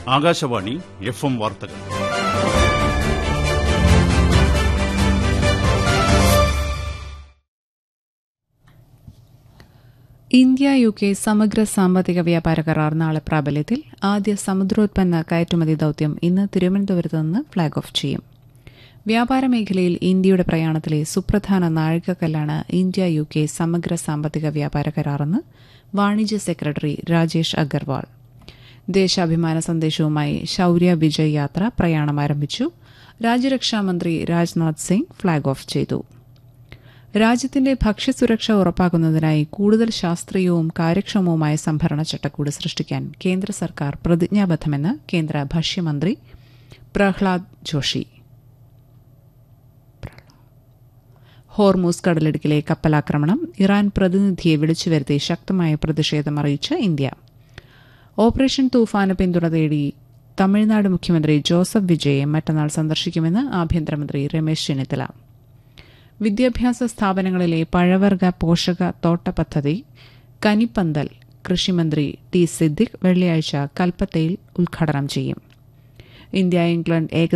Akashvani F M വാർത്തകൾ India U K സമഗ്ര സാമ്പത്തിക വ്യാപാര കരാർ നാളെ പ്രാബല്യത്തിൽ ആദ്യ സമുദ്രോത്പന്ന കയറ്റുമതി ദൌത്യം ഇന്ന് തിരുവനന്തപുരത്ത് നിന്ന് ഫ്ളാഗ് ഓഫ് ചെയ്യും വ്യാപാര മേഖലയിൽ ഇന്ത്യയുടെ പ്രയാണത്തിലെ സുപ്രധാന നാഴികക്കല്ലാണ് ഇന്ത്യ യു കെ സമഗ്ര സാമ്പത്തിക വ്യാപാര കരാറെന്ന് വാണിജ്യ സെക്രട്ടറി രാജേഷ് അഗർവാൾ ദേശാഭിമാന സന്ദേശവുമായി ശൌര്യ വിജയ് യാത്ര പ്രയാണം ആരംഭിച്ചു രാജ്യരക്ഷാമന്ത്രി രാജ്നാഥ് സിംഗ് ഫ്ളാഗ് ഓഫ് ചെയ്തു രാജ്യത്തിന്റെ ഭക്ഷ്യസുരക്ഷ ഉറപ്പാക്കുന്നതിനായി കൂടുതൽ ശാസ്ത്രീയവും കാര്യക്ഷമവുമായ സംഭരണ ചട്ടക്കൂട് സൃഷ്ടിക്കാൻ കേന്ദ്ര സർക്കാർ പ്രതിജ്ഞാബദ്ധമെന്ന് കേന്ദ്ര ഭക്ഷ്യമന്ത്രി പ്രഹ്ലാദ് ജോഷി ഹോർമൂസ് കടലിടുക്കിലെ കപ്പലാക്രമണം ഇറാൻ പ്രതിനിധിയെ വിളിച്ചുവരുത്തി ശക്തമായ പ്രതിഷേധം അറിയിച്ച് ഇന്ത്യ ഓപ്പറേഷൻ തൂഫാന് പിന്തുണ തേടി തമിഴ്നാട് മുഖ്യമന്ത്രി ജോസഫ് വിജയെ മറ്റന്നാൾ സന്ദർശിക്കുമെന്ന് ആഭ്യന്തരമന്ത്രി രമേശ് ചെന്നിത്തല വിദ്യാഭ്യാസ സ്ഥാപനങ്ങളിലെ പഴവർഗ പോഷക തോട്ട പദ്ധതി കനിപ്പന്തൽ കൃഷിമന്ത്രി ടി സിദ്ദിഖ് വെള്ളിയാഴ്ച കൽപ്പറ്റയിൽ ഉദ്ഘാടനം ചെയ്യും ഇന്ത്യ ഇംഗ്ലണ്ട് ഏക